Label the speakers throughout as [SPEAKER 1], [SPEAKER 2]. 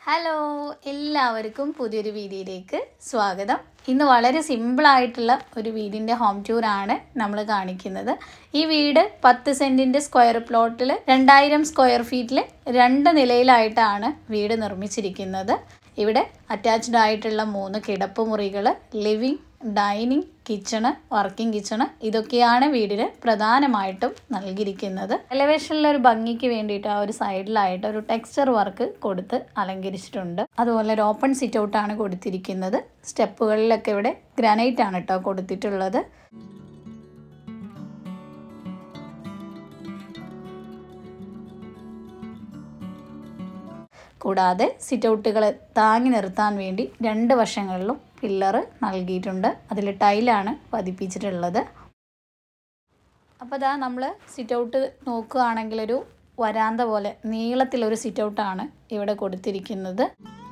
[SPEAKER 1] hello എല്ലാവർക്കും പുതിയൊരു വീഡിയോയിലേക്ക് സ്വാഗതം ഇന്ന് വളരെ സിമ്പിളായിട്ടുള്ള ഒരു വീടിൻ്റെ ഹോം ടൂറാണ് നമ്മൾ കാണിക്കുന്നത് ഈ വീട് പത്ത് സെൻറ്റിൻ്റെ സ്ക്വയർ പ്ലോട്ടിൽ രണ്ടായിരം സ്ക്വയർ ഫീറ്റിൽ രണ്ട് നിലയിലായിട്ടാണ് വീട് നിർമ്മിച്ചിരിക്കുന്നത് ഇവിടെ അറ്റാച്ച്ഡ് ആയിട്ടുള്ള മൂന്ന് കിടപ്പുമുറികൾ living dining kitchen working kitchen ഇതൊക്കെയാണ് വീടിന് പ്രധാനമായിട്ടും നൽകിയിരിക്കുന്നത് എലവേഷനിലെ ഒരു ഭംഗിക്ക് വേണ്ടിയിട്ട് ആ ഒരു സൈഡിലായിട്ട് ഒരു ടെക്സ്ചർ വർക്ക് കൊടുത്ത് അലങ്കരിച്ചിട്ടുണ്ട് അതുപോലെ ഒരു ഓപ്പൺ സിറ്റ് ഔട്ടാണ് കൊടുത്തിരിക്കുന്നത് സ്റ്റെപ്പുകളിലൊക്കെ ഇവിടെ ഗ്രാനൈറ്റ് ആണ് കേട്ടോ കൊടുത്തിട്ടുള്ളത് കൂടാതെ സിറ്റ് ഔട്ടുകളെ താങ്ങി നിർത്താൻ വേണ്ടി രണ്ട് വശങ്ങളിലും പില്ലർ നൽകിയിട്ടുണ്ട് അതിൽ ടൈലാണ് പതിപ്പിച്ചിട്ടുള്ളത് അപ്പോൾ ഇതാ നമ്മൾ സിറ്റ് ഔട്ട് നോക്കുകയാണെങ്കിൽ ഒരു വരാന്ത പോലെ നീളത്തിലൊരു സിറ്റ് ഔട്ടാണ് ഇവിടെ കൊടുത്തിരിക്കുന്നത്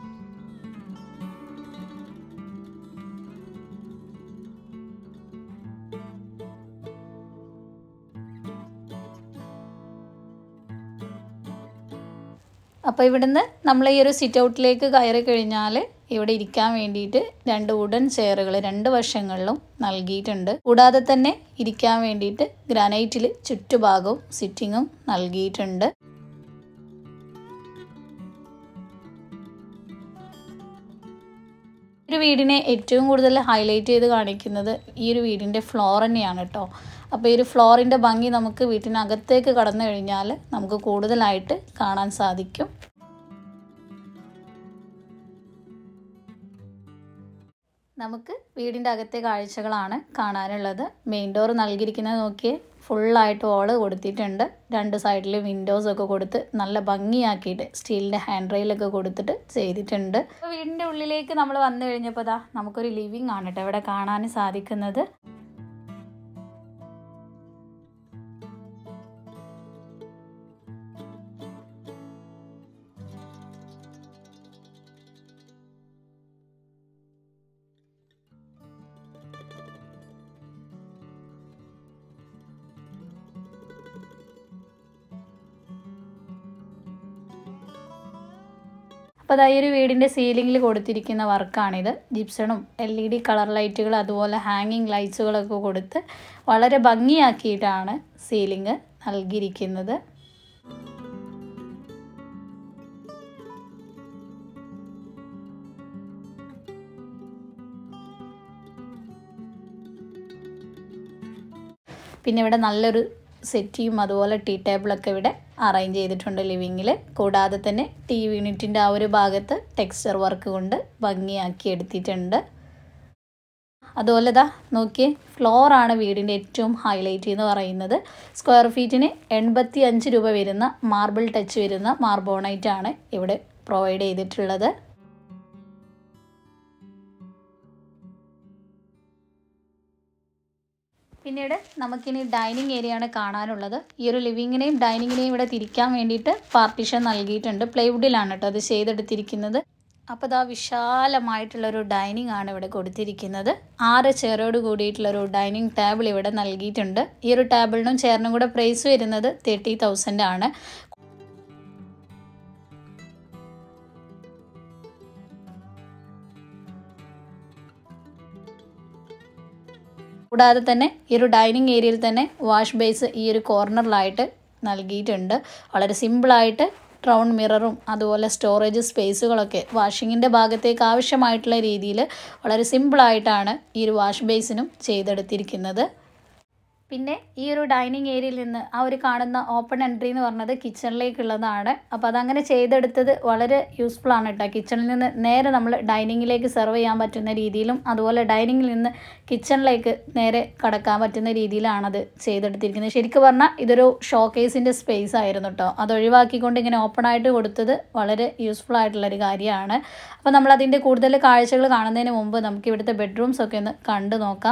[SPEAKER 1] അപ്പോൾ ഇവിടുന്ന് നമ്മൾ ഈ ഒരു സിറ്റ് ഔട്ടിലേക്ക് കയറി കഴിഞ്ഞാൽ ഇവിടെ ഇരിക്കാൻ വേണ്ടിയിട്ട് രണ്ട് വുഡൻ ചെയറുകൾ രണ്ട് വശങ്ങളിലും നൽകിയിട്ടുണ്ട് കൂടാതെ തന്നെ ഇരിക്കാൻ വേണ്ടിയിട്ട് ഗ്രാനൈറ്റിൽ ചുറ്റുഭാഗവും സിറ്റിങ്ങും നൽകിയിട്ടുണ്ട് ഒരു വീടിനെ ഏറ്റവും കൂടുതൽ ഹൈലൈറ്റ് ചെയ്ത് കാണിക്കുന്നത് ഈ ഒരു വീടിൻ്റെ ഫ്ലോർ തന്നെയാണ് കേട്ടോ അപ്പോൾ ഈ ഒരു ഫ്ലോറിൻ്റെ ഭംഗി നമുക്ക് വീട്ടിനകത്തേക്ക് കടന്നു കഴിഞ്ഞാൽ നമുക്ക് കൂടുതലായിട്ട് കാണാൻ സാധിക്കും നമുക്ക് വീടിൻ്റെ അകത്തെ കാഴ്ചകളാണ് കാണാനുള്ളത് മെയിൻ ഡോർ നൽകിയിരിക്കുന്നത് നോക്കിയേ ഫുള്ളായിട്ട് വോള് കൊടുത്തിട്ടുണ്ട് രണ്ട് സൈഡിൽ വിൻഡോസ് ഒക്കെ കൊടുത്ത് നല്ല ഭംഗിയാക്കിയിട്ട് സ്റ്റീലിൻ്റെ ഹാൻഡ് റെയിലൊക്കെ കൊടുത്തിട്ട് ചെയ്തിട്ടുണ്ട് അപ്പോൾ വീടിൻ്റെ ഉള്ളിലേക്ക് നമ്മൾ വന്നു കഴിഞ്ഞപ്പോൾ ദാ നമുക്കൊരു ലിവിങ് ആണ് കേട്ടോ ഇവിടെ കാണാൻ സാധിക്കുന്നത് അപ്പോൾ അതായത് ഒരു വീടിൻ്റെ സീലിങ്ങിൽ കൊടുത്തിരിക്കുന്ന വർക്കാണിത് ജിപ്സണും എൽ ഇ ഡി കളർ ലൈറ്റുകൾ അതുപോലെ ഹാങ്ങിങ് ലൈറ്റ്സുകളൊക്കെ കൊടുത്ത് വളരെ ഭംഗിയാക്കിയിട്ടാണ് സീലിംഗ് നൽകിയിരിക്കുന്നത് പിന്നെ ഇവിടെ നല്ലൊരു സെറ്റിയും അതുപോലെ ടീ ടേബിളൊക്കെ ഇവിടെ അറേഞ്ച് ചെയ്തിട്ടുണ്ട് ലിവിങ്ങിൽ കൂടാതെ തന്നെ ടി വി യൂണിറ്റിൻ്റെ ആ ഒരു ഭാഗത്ത് ടെക്സ്ചർ വർക്ക് കൊണ്ട് ഭംഗിയാക്കി എടുത്തിട്ടുണ്ട് അതുപോലെ ഇതാ നോക്കിയേ ഫ്ലോറാണ് വീടിൻ്റെ ഏറ്റവും ഹൈലൈറ്റ് എന്ന് പറയുന്നത് സ്ക്വയർ ഫീറ്റിന് എൺപത്തി അഞ്ച് രൂപ വരുന്ന മാർബിൾ ടച്ച് വരുന്ന മാർബോണൈറ്റ് ആണ് ഇവിടെ പ്രൊവൈഡ് ചെയ്തിട്ടുള്ളത് പിന്നീട് നമുക്കിനി ഡൈനിങ് ഏരിയ ആണ് കാണാനുള്ളത് ഈ ഒരു ലിവിങ്ങിനെയും ഡൈനിങ്ങിനെയും ഇവിടെ തിരിക്കാൻ വേണ്ടിയിട്ട് പാർട്ടീഷൻ നൽകിയിട്ടുണ്ട് പ്ലൈവുഡിലാണ് കേട്ടോ അത് ചെയ്തെടുത്തിരിക്കുന്നത് അപ്പോൾ ഇതാ വിശാലമായിട്ടുള്ളൊരു ഡൈനിങ് ആണ് ഇവിടെ കൊടുത്തിരിക്കുന്നത് ആറ് ചെയറോട് കൂടിയിട്ടുള്ളൊരു ഡൈനിങ് ടേബിൾ ഇവിടെ നൽകിയിട്ടുണ്ട് ഈ ഒരു ടേബിളിനും ചെയറിനും കൂടെ പ്രൈസ് വരുന്നത് തേർട്ടി തൗസൻഡ് ആണ് കൂടാതെ തന്നെ ഈ ഒരു ഡൈനിങ് ഏരിയയിൽ തന്നെ വാഷ് ബേസ് ഈ ഒരു കോർണറിലായിട്ട് നൽകിയിട്ടുണ്ട് വളരെ സിമ്പിളായിട്ട് റൗണ്ട് മിററും അതുപോലെ സ്റ്റോറേജ് സ്പേസുകളൊക്കെ വാഷിങ്ങിൻ്റെ ഭാഗത്തേക്ക് ആവശ്യമായിട്ടുള്ള രീതിയിൽ വളരെ സിമ്പിളായിട്ടാണ് ഈ ഒരു വാഷ് ബേസിനും ചെയ്തെടുത്തിരിക്കുന്നത് പിന്നെ ഈ ഒരു ഡൈനിങ് ഏരിയയിൽ നിന്ന് ആ ഒരു കാണുന്ന ഓപ്പൺ എൻട്രി എന്ന് പറഞ്ഞത് കിച്ചണിലേക്കുള്ളതാണ് അപ്പോൾ അതങ്ങനെ ചെയ്തെടുത്തത് വളരെ യൂസ്ഫുൾ ആണ് കേട്ടോ കിച്ചണിൽ നിന്ന് നേരെ നമ്മൾ ഡൈനിങ്ങിലേക്ക് സെർവ് ചെയ്യാൻ പറ്റുന്ന രീതിയിലും അതുപോലെ ഡൈനിങ്ങിൽ നിന്ന് കിച്ചണിലേക്ക് നേരെ കടക്കാൻ പറ്റുന്ന രീതിയിലാണത് ചെയ്തെടുത്തിരിക്കുന്നത് ശരിക്കും പറഞ്ഞാൽ ഇതൊരു ഷോക്കേസിൻ്റെ സ്പേസ് ആയിരുന്നു കേട്ടോ അത് ഒഴിവാക്കിക്കൊണ്ട് ഇങ്ങനെ ഓപ്പൺ ആയിട്ട് കൊടുത്തത് വളരെ യൂസ്ഫുൾ ആയിട്ടുള്ളൊരു കാര്യമാണ് അപ്പോൾ നമ്മൾ അതിൻ്റെ കൂടുതൽ കാഴ്ചകൾ കാണുന്നതിന് മുമ്പ് നമുക്ക് ഇവിടുത്തെ ബെഡ്റൂംസ് ഒക്കെ ഒന്ന് കണ്ടു നോക്കാം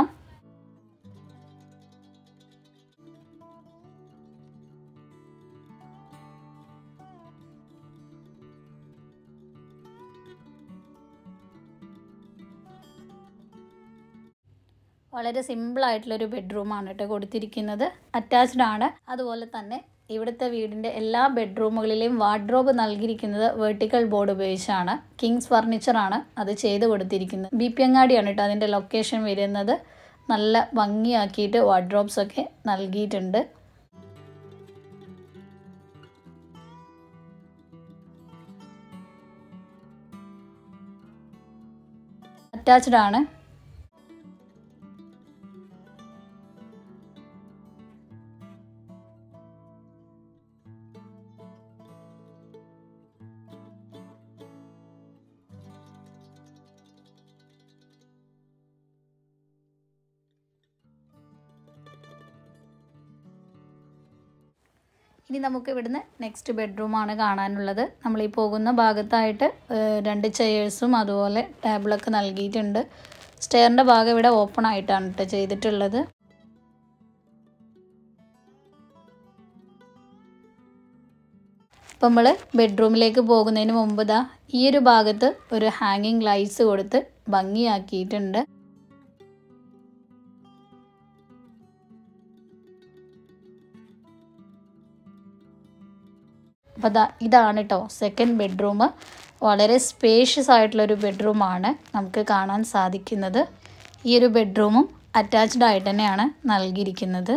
[SPEAKER 1] വളരെ സിമ്പിളായിട്ടുള്ളൊരു ബെഡ്റൂമാണ് കേട്ടോ കൊടുത്തിരിക്കുന്നത് അറ്റാച്ച്ഡ് ആണ് അതുപോലെ തന്നെ ഇവിടുത്തെ വീടിൻ്റെ എല്ലാ ബെഡ്റൂമുകളിലെയും വാർഡ്രോബ് നൽകിയിരിക്കുന്നത് വെർട്ടിക്കൽ ബോർഡ് ഉപയോഗിച്ചാണ് കിങ്സ് ഫർണിച്ചറാണ് അത് ചെയ്ത് കൊടുത്തിരിക്കുന്നത് ബി പി അങ്ങാടിയാണ് കേട്ടോ അതിൻ്റെ ലൊക്കേഷൻ വരുന്നത് നല്ല ഭംഗിയാക്കിയിട്ട് വാർഡ്രോബ്സ് ഒക്കെ നൽകിയിട്ടുണ്ട് അറ്റാച്ച്ഡ് ആണ് ഇനി നമുക്ക് ഇവിടുന്ന് നെക്സ്റ്റ് ബെഡ്റൂമാണ് കാണാനുള്ളത് നമ്മൾ ഈ പോകുന്ന ഭാഗത്തായിട്ട് ഏഹ്, രണ്ട് ചെയേഴ്സും അതുപോലെ ടേബിളൊക്കെ നൽകിയിട്ടുണ്ട് സ്റ്റെയറിൻ്റെ ഭാഗം ഇവിടെ ഓപ്പൺ ആയിട്ടാണ് കേട്ടോ ചെയ്തിട്ടുള്ളത് അപ്പം നമ്മൾ ബെഡ്റൂമിലേക്ക് പോകുന്നതിന് മുമ്പ് ദാ ഈ ഒരു ഭാഗത്ത് ഒരു ഹാങ്ങിങ് ലൈറ്റ്സ് കൊടുത്ത് ഭംഗിയാക്കിയിട്ടുണ്ട് അപ്പോൾ ദാ ഇതാണ് കേട്ടോ സെക്കൻഡ് ബെഡ്റൂം വളരെ സ്പേഷ്യസ് ആയിട്ടുള്ളൊരു ബെഡ്റൂമാണ് നമുക്ക് കാണാൻ സാധിക്കുന്നത് ഈ ഒരു ബെഡ്റൂമും അറ്റാച്ച്ഡ് ആയിട്ട് തന്നെയാണ് നൽകിയിരിക്കുന്നത്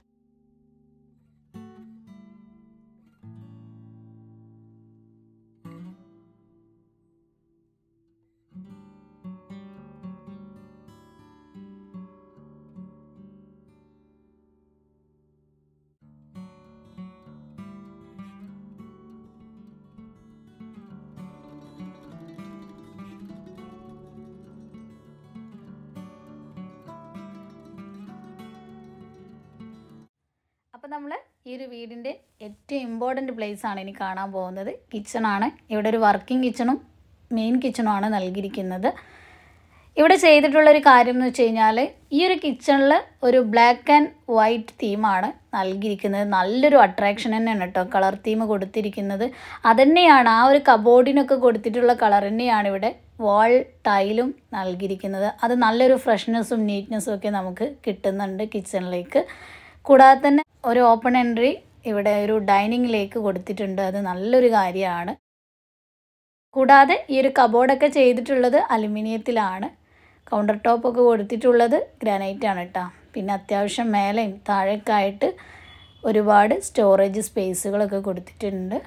[SPEAKER 1] അപ്പോൾ നമ്മൾ ഈ ഒരു വീടിൻ്റെ ഏറ്റവും ഇമ്പോർട്ടൻറ്റ് പ്ലേസ് ആണ് ഇനി കാണാൻ പോകുന്നത് കിച്ചണാണ് ഇവിടെ ഒരു വർക്കിംഗ് കിച്ചണും മെയിൻ കിച്ചണുമാണ് നൽകിയിരിക്കുന്നത് ഇവിടെ ചെയ്തിട്ടുള്ള ഒരു കാര്യം എന്ന് വെച്ച് കഴിഞ്ഞാൽ ഈ ഒരു കിച്ചണിൽ ഒരു ബ്ലാക്ക് ആൻഡ് വൈറ്റ് തീമാണ് നൽകിയിരിക്കുന്നത് നല്ലൊരു അട്രാക്ഷൻ തന്നെയാണ് കേട്ടോ കളർ തീം കൊടുത്തിരിക്കുന്നത് അതുതന്നെയാണ് ആ ഒരു കബോർഡിനൊക്കെ കൊടുത്തിട്ടുള്ള കളർ തന്നെയാണ് ഇവിടെ വാൾ ടൈലും നൽകിയിരിക്കുന്നത് അത് നല്ലൊരു ഫ്രഷ്നെസ്സും നീറ്റ്നെസ്സും ഒക്കെ നമുക്ക് കിട്ടുന്നുണ്ട് കിച്ചണിലേക്ക് കൂടാതെ തന്നെ ഒരു ഓപ്പൺ എൻട്രി ഇവിടെ ഒരു ഡൈനിങ്ങിലേക്ക് കൊടുത്തിട്ടുണ്ട് അത് നല്ലൊരു കാര്യമാണ് കൂടാതെ ഈ ഒരു കബോർഡൊക്കെ ചെയ്തിട്ടുള്ളത് അലുമിനിയത്തിലാണ് കൗണ്ടർ ടോപ്പൊക്കെ കൊടുത്തിട്ടുള്ളത് ഗ്രാനൈറ്റ് ആണ് കേട്ടോ പിന്നെ അത്യാവശ്യം മേലെയും താഴേക്കായിട്ട് ഒരുപാട് സ്റ്റോറേജ് സ്പേസുകളൊക്കെ കൊടുത്തിട്ടുണ്ട്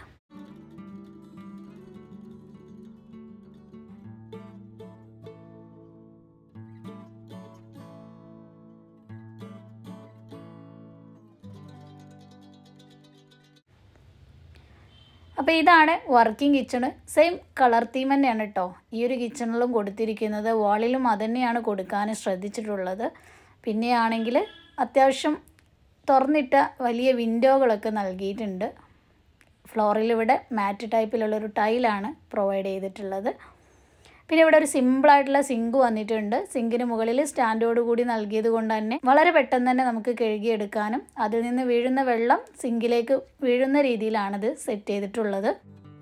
[SPEAKER 1] അപ്പോൾ ഇതാണ് working kitchen same colour theme തന്നെയാണ് കേട്ടോ ഈ ഒരു കിച്ചണിലും കൊടുത്തിരിക്കുന്നത് വാളിലും അതുതന്നെയാണ് കൊടുക്കാൻ ശ്രദ്ധിച്ചിട്ടുള്ളത് പിന്നെയാണെങ്കിൽ അത്യാവശ്യം തുറന്നിട്ട വലിയ വിൻഡോകളൊക്കെ നൽകിയിട്ടുണ്ട് ഫ്ലോറിൽ ഇവിടെ മാറ്റ് ടൈപ്പിലുള്ളൊരു ടൈലാണ് പ്രൊവൈഡ് ചെയ്തിട്ടുള്ളത് പിന്നെ ഇവിടെ ഒരു സിമ്പിളായിട്ടുള്ള സിങ്ക് വന്നിട്ടുണ്ട് സിങ്കിന് മുകളിൽ സ്റ്റാൻഡോട് കൂടി നൽകിയത് കൊണ്ട് തന്നെ വളരെ പെട്ടെന്ന് തന്നെ നമുക്ക് കഴുകിയെടുക്കാനും അതിൽ നിന്ന് വീഴുന്ന വെള്ളം സിങ്കിലേക്ക് വീഴുന്ന രീതിയിലാണിത് സെറ്റ് ചെയ്തിട്ടുള്ളത്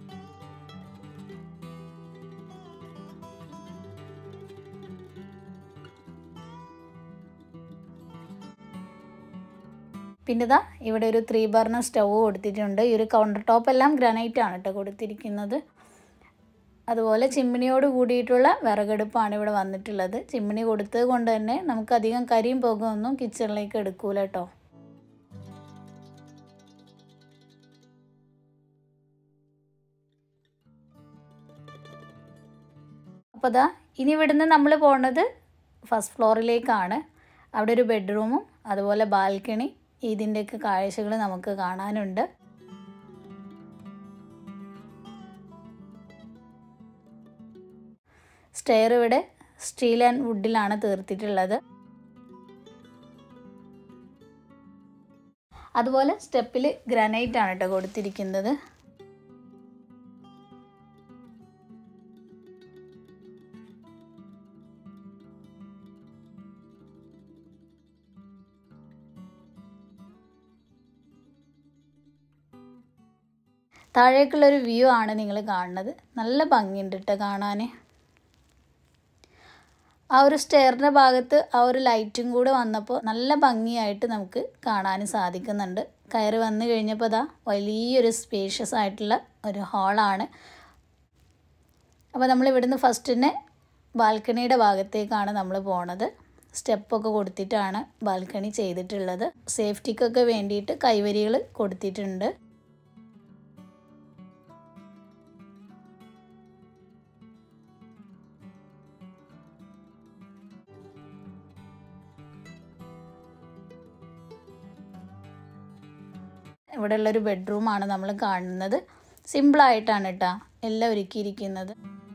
[SPEAKER 1] പിന്നെ ഇതാ ഇവിടെ ഒരു ത്രീ ബർണർ സ്റ്റവ് കൊടുത്തിട്ടുണ്ട് ഈ ഒരു കൗണ്ടർ ടോപ്പ് എല്ലാം ഗ്രാനൈറ്റ് ആണ് കേട്ടോ കൊടുത്തിരിക്കുന്നത് അതുപോലെ ചിമ്മിനിയോട് കൂടിയിട്ടുള്ള വിറകടുപ്പാണ് ഇവിടെ വന്നിട്ടുള്ളത് ചിമ്മിനി കൊടുത്തത് കൊണ്ട് തന്നെ നമുക്ക് അധികം കരിയും പുകയൊന്നും കിച്ചണിലേക്ക് എടുക്കൂല കേട്ടോ അപ്പോൾ ദാ ഇനി ഇവിടുന്ന് നമ്മൾ പോണത് ഫസ്റ്റ് ഫ്ലോറിലേക്കാണ് അവിടെ ഒരു ബെഡ്റൂമും അതുപോലെ ബാൽക്കണി ഇതിൻ്റെയൊക്കെ കാഴ്ചകൾ നമുക്ക് കാണാനുണ്ട് സ്റ്റെയർ ഇവിടെ സ്റ്റീൽ ആൻഡ് വുഡിലാണ് തീർത്തിട്ടുള്ളത് അതുപോലെ സ്റ്റെപ്പിൽ ഗ്രാനൈറ്റ് ആണ് കേട്ടോ കൊടുത്തിരിക്കുന്നത് താഴേക്കുള്ളൊരു വ്യൂ ആണ് നിങ്ങൾ കാണുന്നത് നല്ല ഭംഗിയുണ്ട് കേട്ടോ കാണാൻ ആ ഒരു സ്റ്റെയറിൻ്റെ ഭാഗത്ത് ആ ഒരു ലൈറ്റും കൂടെ വന്നപ്പോൾ നല്ല ഭംഗിയായിട്ട് നമുക്ക് കാണാനും സാധിക്കുന്നുണ്ട് കയറി വന്നു കഴിഞ്ഞപ്പോൾ ഇതാ വലിയൊരു സ്പേഷ്യസ് ആയിട്ടുള്ള ഒരു ഹാളാണ് അപ്പോൾ നമ്മൾ ഇവിടുന്ന് ഫസ്റ്റ് തന്നെ ബാൽക്കണിയുടെ ഭാഗത്തേക്കാണ് നമ്മൾ പോണത് സ്റ്റെപ്പൊക്കെ കൊടുത്തിട്ടാണ് ബാൽക്കണി ചെയ്തിട്ടുള്ളത് സേഫ്റ്റിക്കൊക്കെ വേണ്ടിയിട്ട് കൈവരികൾ കൊടുത്തിട്ടുണ്ട് ഇവിടെ ഉള്ളൊരു ബെഡ്റൂമാണ് നമ്മൾ കാണുന്നത് സിമ്പിളായിട്ടാണ് കേട്ടോ എല്ലാം ഒരുക്കിയിരിക്കുന്നത്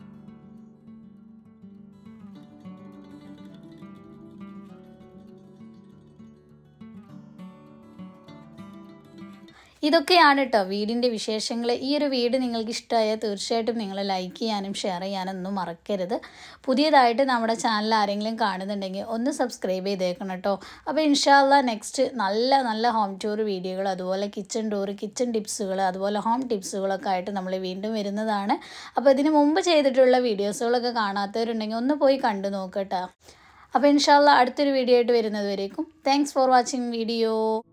[SPEAKER 1] ഇതൊക്കെയാണ് കേട്ടോ വീടിൻ്റെ വിശേഷങ്ങൾ ഈ ഒരു വീട് നിങ്ങൾക്ക് ഇഷ്ടമായാൽ തീർച്ചയായിട്ടും നിങ്ങൾ ലൈക്ക് ചെയ്യാനും ഷെയർ ചെയ്യാനും ഒന്നും മറക്കരുത് പുതിയതായിട്ട് നമ്മുടെ ചാനൽ ആരെങ്കിലും കാണുന്നുണ്ടെങ്കിൽ ഒന്ന് സബ്സ്ക്രൈബ് ചെയ്തേക്കണം കേട്ടോ അപ്പോൾ ഇൻഷാല്ല നെക്സ്റ്റ് നല്ല നല്ല ഹോം ടൂർ വീഡിയോകൾ അതുപോലെ കിച്ചൺ ടൂർ കിച്ചൺ ടിപ്സുകൾ അതുപോലെ ഹോം ടിപ്സുകളൊക്കെ ആയിട്ട് നമ്മൾ വീണ്ടും വരുന്നതാണ് അപ്പോൾ ഇതിന് മുമ്പ് ചെയ്തിട്ടുള്ള വീഡിയോസുകളൊക്കെ കാണാത്തവരുണ്ടെങ്കിൽ ഒന്ന് പോയി കണ്ടു നോക്കട്ടോ അപ്പോൾ ഇൻഷാല്ല അടുത്തൊരു വീഡിയോ ആയിട്ട് വരുന്നത് വരേക്കും താങ്ക്സ് ഫോർ വാച്ചിങ് വീഡിയോ